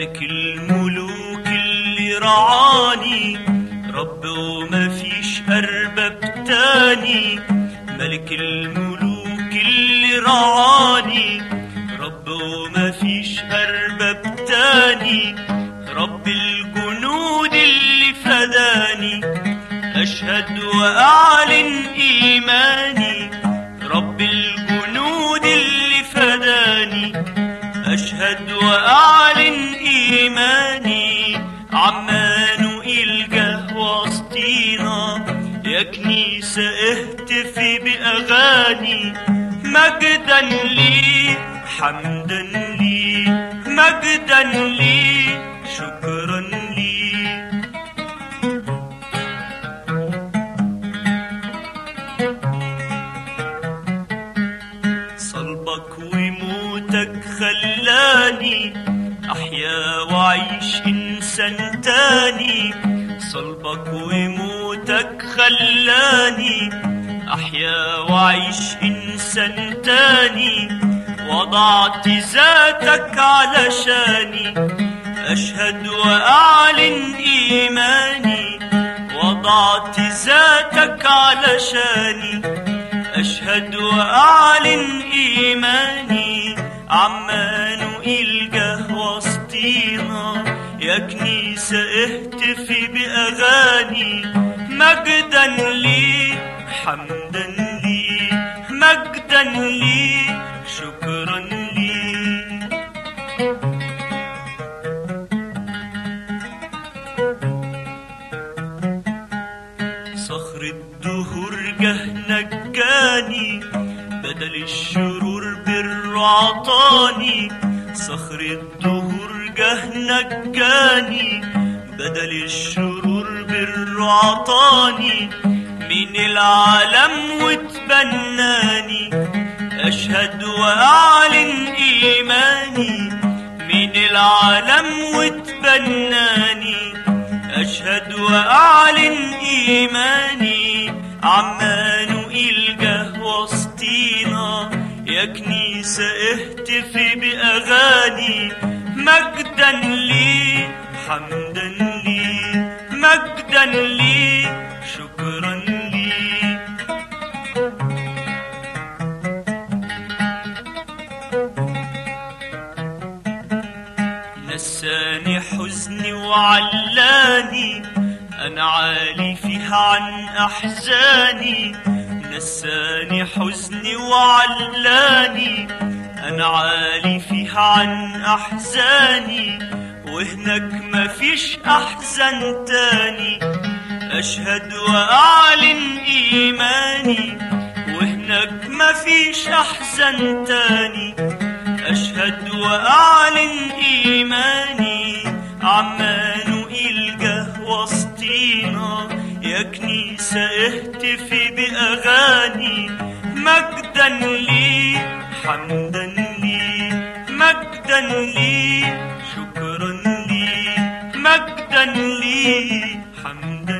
ملك الملوك اللي رعاني رب وما فيش أرباب تاني ملك الملوك اللي رعاني رب وما فيش أرباب تاني رب الجنود اللي فداني أشهد وأعلن إيماني رب الجنود اللي فداني أشهد وأعلن إيماني عمانوئيل جه وسطينا يا كنيسة اهتفي بأغاني مجدا لي حمدا لي مجدا لي شكرا لي صلبك وموتك خلاني أحيا وأعيش إنسان تاني صلبك وموتك خلاني أحيا وأعيش إنسان تاني وضعت ذاتك علشاني أشهد وأعلن إيماني وضعت ذاتك علشاني أشهد وأعلن إيماني عمانوئيل جه وسطينا يا كنيسة اهتفي بأغاني مجدا لي حمدا لي مجدا لي شكرا لي صخر الدهور جه نجاني بدل الشرور بر عطاني صخر الدهور جه نجاني بدل الشرور بر عطاني من العالم وتبناني أشهد وأعلن إيماني من العالم وتبناني أشهد وأعلن إيماني عمانوئيل جه وسطينا يا كنيسة اهتفي بأغاني مجدا لي حمدا لي مجدا لي شكرا لي نساني حزني وعلاني أنا عالي فيها عن أحزاني نساني حزني وعلاني أنا عالي فيها عن أحزاني وهناك مفيش أحزان تاني أشهد وأعلن إيماني وهناك مفيش أحزان تاني أشهد وأعلن إيماني عمانوئيل جه وسطينا يا كنيسة اهتفي بأغاني مجدا لي حمدا لي مجدا لي شكرا لي مجدا لي حمدا